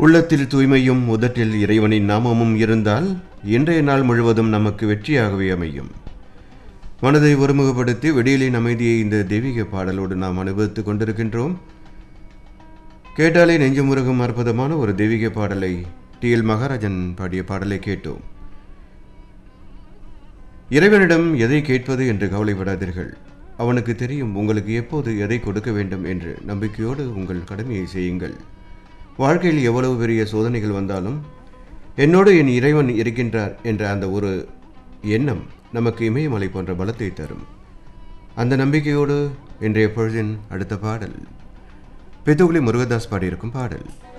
உள்ளத்தில் தூய்மையும் உதட்டில் இறைவனின் நாமமும் இருந்தால் இன்றைய நாள் முழுவதும் நமக்கு வெற்றியாகவே அமையும் மனதை ஒருமுகப்படுத்தி வெடியலின் அமைதியை இந்த தெய்வீக பாடலோடு நாம் அனுபவித்துக் கொண்டிருக்கின்றோம் கேட்டாலே நெஞ்சமுருகும் அற்புதமான ஒரு தெய்வீக பாடலை டி எல் மகாராஜன் பாடிய பாடலை கேட்டோம் இறைவனிடம் எதை கேட்பது என்று கவலைப்படாதீர்கள் அவனுக்கு தெரியும் உங்களுக்கு எப்போது எதை கொடுக்க வேண்டும் என்று நம்பிக்கையோடு உங்கள் கடமையை செய்யுங்கள் வாழ்க்கையில் எவ்வளவு பெரிய சோதனைகள் வந்தாலும் என்னோடு என் இறைவன் இருக்கின்றார் என்ற அந்த ஒரு எண்ணம் நமக்கு இமயமலை போன்ற பலத்தை தரும் அந்த நம்பிக்கையோடு இன்றைய பொழுதின் அடுத்த பாடல் பித்துகுளி முருகதாஸ் பாடியிருக்கும் பாடல்